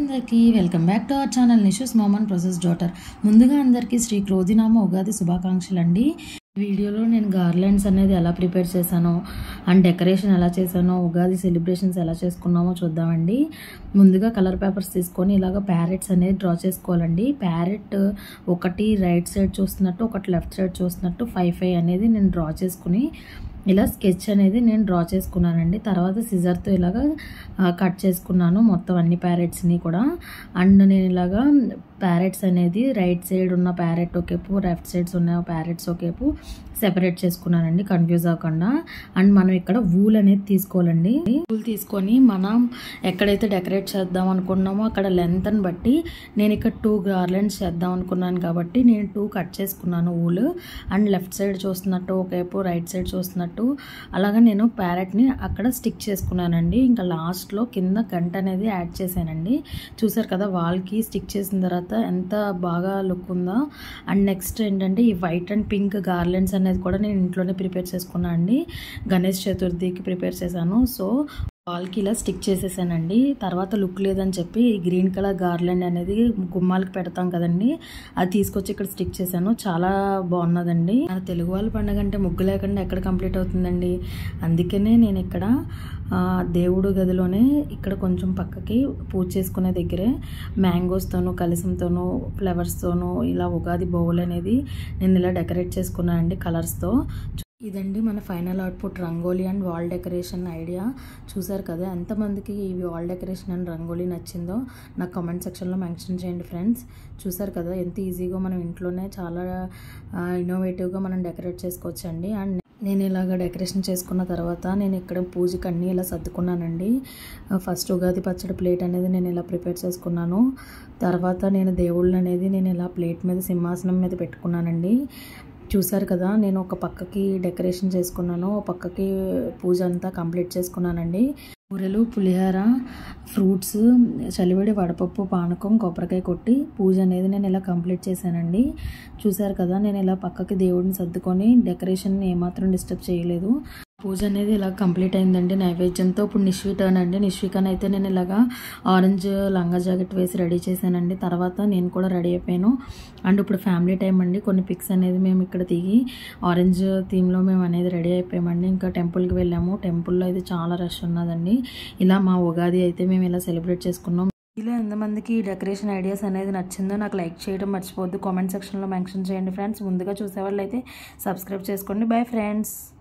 అందరికీ welcome back to our channel నిషూస్ మోమన్ ప్రొసెస్ డాటర్ ముందుగా అందరికీ శ్రీ క్రోధినామ ఉగాది శుభాకాంక్షలు అండి వీడియోలో నేను గార్లెండ్స్ అనేది ఎలా ప్రిపేర్ చేశానో అండ్ డెకరేషన్ ఎలా చేశానో ఉగాది సెలబ్రేషన్స్ ఎలా చేసుకున్నామో చూద్దామండి ముందుగా కలర్ పేపర్స్ తీసుకొని ఇలాగ ప్యారెట్స్ అనేది డ్రా చేసుకోవాలండి ప్యారెట్ ఒకటి రైట్ సైడ్ చూస్తున్నట్టు ఒకటి లెఫ్ట్ సైడ్ చూస్తున్నట్టు ఫైవ్ ఫైవ్ అనేది నేను డ్రా చేసుకుని ఇలా స్కెచ్ అనేది నేను డ్రా చేసుకున్నానండి తర్వాత సిజర్తో ఇలాగా కట్ చేసుకున్నాను మొత్తం అన్ని ప్యారెట్స్ని కూడా అండ్ నేను ఇలాగా ప్యారెట్స్ అనేది రైట్ సైడ్ ఉన్న ప్యారెట్ ఒకేపు లెఫ్ట్ సైడ్స్ ఉన్న ప్యారెట్స్ ఒకేపు సెపరేట్ చేసుకున్నానండి కన్ఫ్యూజ్ అవ్వకుండా అండ్ మనం ఇక్కడ వూల్ అనేది తీసుకోవాలండి వూల్ తీసుకొని మనం ఎక్కడైతే డెకరేట్ చేద్దాం అనుకున్నామో అక్కడ లెంత్ని బట్టి నేను ఇక్కడ టూ గార్లెండ్స్ చేద్దాం అనుకున్నాను కాబట్టి నేను టూ కట్ చేసుకున్నాను వూల్ అండ్ లెఫ్ట్ సైడ్ చూస్తున్నట్టు ఒకవైపు రైట్ సైడ్ చూస్తున్నట్టు అలాగా నేను ప్యారెట్ని అక్కడ స్టిక్ చేసుకున్నానండి ఇంకా లాస్ట్లో కింద గంట అనేది యాడ్ చేశానండి చూసారు కదా వాల్కి స్టిక్ చేసిన తర్వాత ఎంత బాగా లుక్ ఉందో అండ్ నెక్స్ట్ ఏంటంటే ఈ వైట్ అండ్ పింక్ గార్లెండ్స్ అనేది కూడా నేను ఇంట్లోనే ప్రిపేర్ చేసుకున్నాను అండి గణేష్ చతుర్థికి ప్రిపేర్ చేశాను సో వాల్కి ఇలా స్టిక్ చేసేసానండి తర్వాత లుక్ లేదని చెప్పి ఈ గ్రీన్ కలర్ గార్లెండ్ అనేది గుమ్మాలకి పెడతాం కదండి అది తీసుకొచ్చి ఇక్కడ స్టిక్ చేశాను చాలా బాగున్నదండి మన తెలుగు వాళ్ళ పండుగ అంటే ముగ్గు లేకుండా ఎక్కడ కంప్లీట్ అవుతుందండి అందుకనే నేను ఇక్కడ దేవుడు గదిలోనే ఇక్కడ కొంచెం పక్కకి పూజ చేసుకునే దగ్గరే మ్యాంగోస్తోనూ కలిసంతోనూ ఫ్లవర్స్తోనూ ఇలా ఉగాది బౌల్ అనేది నేను ఇలా డెకరేట్ చేసుకున్నాను అండి కలర్స్తో ఇదండి మన final output rangoli and wall decoration idea చూసారు కదా ఎంతమందికి ఈ వాల్ డెకరేషన్ అండ్ రంగోలీ నచ్చిందో నాకు కామెంట్ సెక్షన్లో మెన్షన్ చేయండి ఫ్రెండ్స్ చూసారు కదా ఎంత ఈజీగా మనం ఇంట్లోనే చాలా ఇన్నోవేటివ్గా మనం డెకరేట్ చేసుకోవచ్చండి అండ్ నేను ఇలాగ డెకరేషన్ చేసుకున్న తర్వాత నేను ఇక్కడ పూజకి అన్నీ ఇలా సర్దుకున్నానండి ఫస్ట్ ఉగాది పచ్చడి ప్లేట్ అనేది నేను ఇలా ప్రిపేర్ చేసుకున్నాను తర్వాత నేను దేవుళ్ళు అనేది నేను ఇలా ప్లేట్ మీద సింహాసనం మీద పెట్టుకున్నానండి చూసారు కదా నేను ఒక పక్కకి డెకరేషన్ చేసుకున్నాను ఒక పక్కకి పూజ అంతా కంప్లీట్ చేసుకున్నానండి కూరలు పులిహోర ఫ్రూట్స్ చలివిడి వడపప్పు పానకం కొబ్బరికాయ కొట్టి పూజ అనేది నేను ఇలా కంప్లీట్ చేశానండి చూసారు కదా నేను ఇలా పక్కకి దేవుడిని సర్దుకొని డెకరేషన్ ఏమాత్రం డిస్టర్బ్ చేయలేదు పూజ అనేది ఇలా కంప్లీట్ అయిందండి నైవేద్యంతో ఇప్పుడు నిశ్వి టర్న్ అండి నిశ్వికన్ అయితే నేను ఇలాగా ఆరెంజ్ లంగా జాకెట్ వేసి రెడీ చేశానండి తర్వాత నేను కూడా రెడీ అయిపోయాను అండ్ ఇప్పుడు ఫ్యామిలీ టైం అండి కొన్ని పిక్స్ అనేది మేము ఇక్కడ దిగి ఆరెంజ్ థీమ్లో మేము అనేది రెడీ అయిపోయామండి ఇంకా టెంపుల్కి వెళ్ళాము టెంపుల్లో అయితే చాలా రష్ ఉన్నదండి ఇలా మా ఉగాది అయితే మేము ఇలా సెలబ్రేట్ చేసుకున్నాం ఇలా ఎంతమందికి ఈ డెకరేషన్ ఐడియాస్ అనేది నచ్చిందో నాకు లైక్ చేయడం మర్చిపోద్దు కామెంట్ సెక్షన్లో మెన్షన్ చేయండి ఫ్రెండ్స్ ముందుగా చూసేవాళ్ళు అయితే సబ్స్క్రైబ్ చేసుకోండి బై ఫ్రెండ్స్